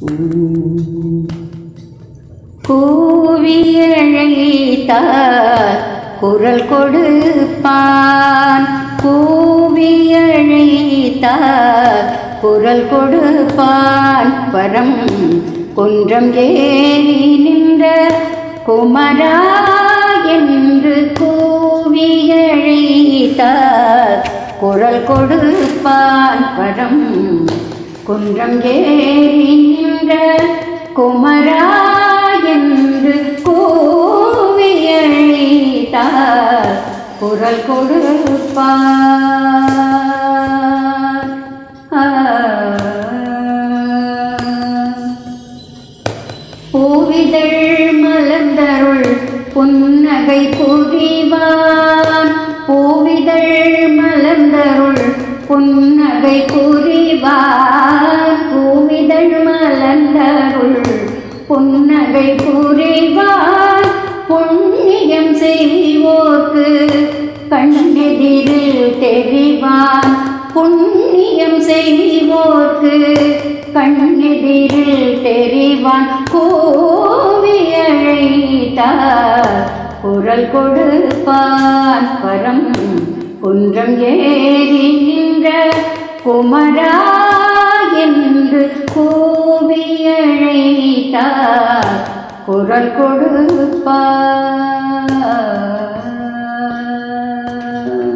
கூவியழைத்தார் குரல் கொடுப்பான் கூவியழைத்தார் குரல் கொடுப்பான் பரம் குன்றம் ஏறி நின்ற குமரா என்று கூவியழைத்தார் குரல் கொடுப்பான் பரம் குன்றம் ஏறி நின்ற குமரா என்று கூவியழைத்தார் குரல் கொடுப்பார் ஆ. பூவிதழ் மலர்ந்தருள் புன்னகை புரிவான் பூவிதழ் மலர்ந்தருள் புன்னகை புரிவான் பூவிதழ் மலர்ந்தருள் புன்னகை புரிவான் புண்ணியம் செய்வோர்க்கு கண்ணெதிரில் தெரிவான் புண்ணியம் செய்வோர்க்கு கண்ணெதிரில் தெரிவான் கோவி அழைத்தார் குரல் கொடுப்பான் பரம் குன்றம் ஏறி நின்ற குமரா என்று கோவி அழைத்தார் குரல் கொடுப்பான்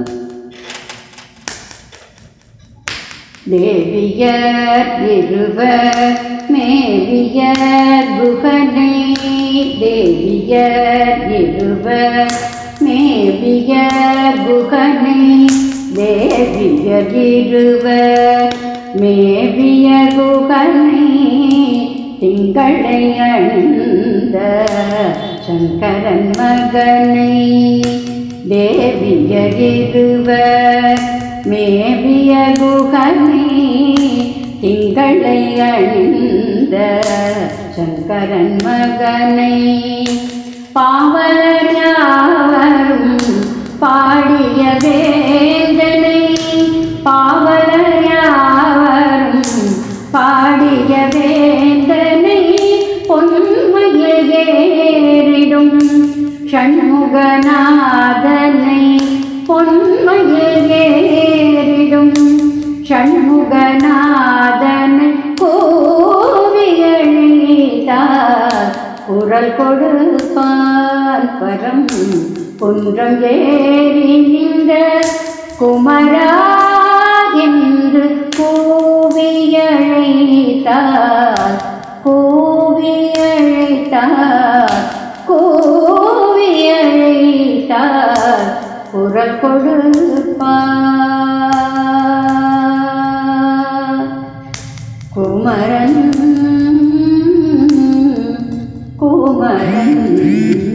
தேவியர் இருவர் மேவியர் குகனை தேவியர் இருவர் மேவியர் குகனை தேவியர் இருவர் மேவிய குகனை திங்களை அணிந்த சங்கரன் மகனை தேவியர் இருவர் மேவிய குகனை திங்களை அணிந்த சங்கரன் மகனை பாவலர் யாவரும் பாடிய வேந்தனை பாவலர் யாவரும் பாடிய வேந்தனை பொன்மையில் ஏறிடும் ஷண்முகநாதனை பொன்மையில் ஏறிடும் ஷண்முகநாதனை கோவியழித்தார் குரல் கொடுப்பான் பரம் குன்றம் ஏறி நின்ற குமரா என்று கூவியழைத்தார் கூவியழைத்தார் கூவியழைத்தார் குரல் கொடுப்பார் குமரன் குமரன்